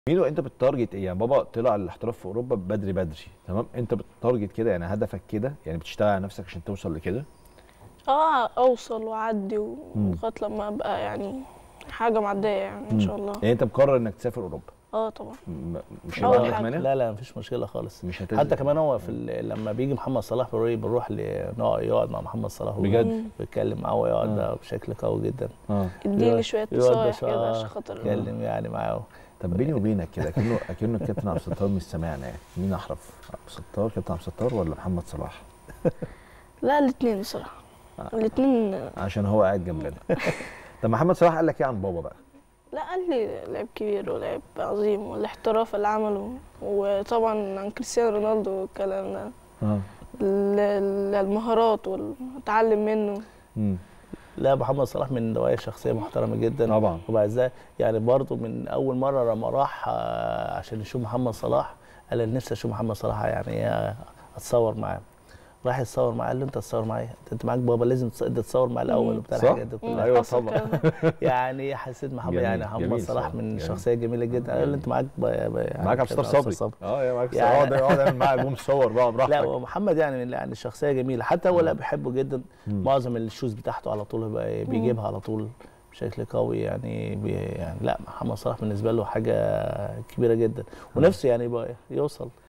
ميدو انت بتتارجت ايه يعني بابا طلع الاحتراف في اوروبا بدري بدري تمام انت بتتارجت كده يعني هدفك كده يعني بتشتغل على نفسك عشان توصل لكده اه اوصل واعدي مم. ولغايه لما ابقى يعني حاجه معديه يعني ان شاء الله يعني انت مقرر انك تسافر اوروبا اه طبعا م- مش أول هيبقى عندك حاجة. مانع لا لا مفيش مشكله خالص مش هتزهق حتى كمان هو في ال- لما بيجي محمد صلاح بنروح بنروح ل- نقعد- يقعد مع محمد صلاح بجد؟ مم. ويتكلم معاه ويقعد آه. بقى بشكل قوي جدا اه اديني يقعد- شويه يقعد نصايح بس- كده آه، عشان خاطر يتكلم يعني معاه طب بيني وبينك كده كأنه كأنه الكابتن عبد الستار مش سامعنا يعني مين احرف عبد الستار كابتن عبد الستار ولا محمد صلاح لا الاثنين بصراحه آه. الاثنين عشان هو قاعد جنبنا طب محمد صلاح قال لك ايه عن بابا بقى لا قال لي لعيب كبير ولعيب عظيم والاحتراف اللي عمله وطبعا عن كريستيانو رونالدو والكلام ده اه ال- ال- المهارات واتعلم منه امم لا محمد صلاح من نوايا شخصيه محترمه جدا طبعا وبعد ذلك يعني برضه من اول مره لما راح آه، عشان يشوف محمد صلاح قال انا نفسي اشوف محمد صلاح يعني آه، اتصور معاه راح يتصور معاه قال له انت تتصور معايا انت معاك بابا لازم تص- انت تتصور معاه الاول مم. وبتاع صح؟ الحاجات دي مم، كلها أيوة حصل طبعا. كده. يعني حسيت محمد جميل، يعني محمد جميل صلاح صراحة، من جميل. شخصيه جميله جدا قال له انت معاك ب- ب- يعني معاك عبد الستار كابتن صبري اه يا معاك يعني- اقعد اقعد اعمل معاه جم صور بقى براحتك لا هو محمد يعني من يعني شخصيه جميله حتى هو لا بيحبه جدا مم. معظم الشوز بتاعته على طول بقى بيجيبها على طول بشكل قوي يعني بي يعني لا محمد صلاح بالنسبه له حاجه كبيره جدا ونفسه يعني يبقى يوصل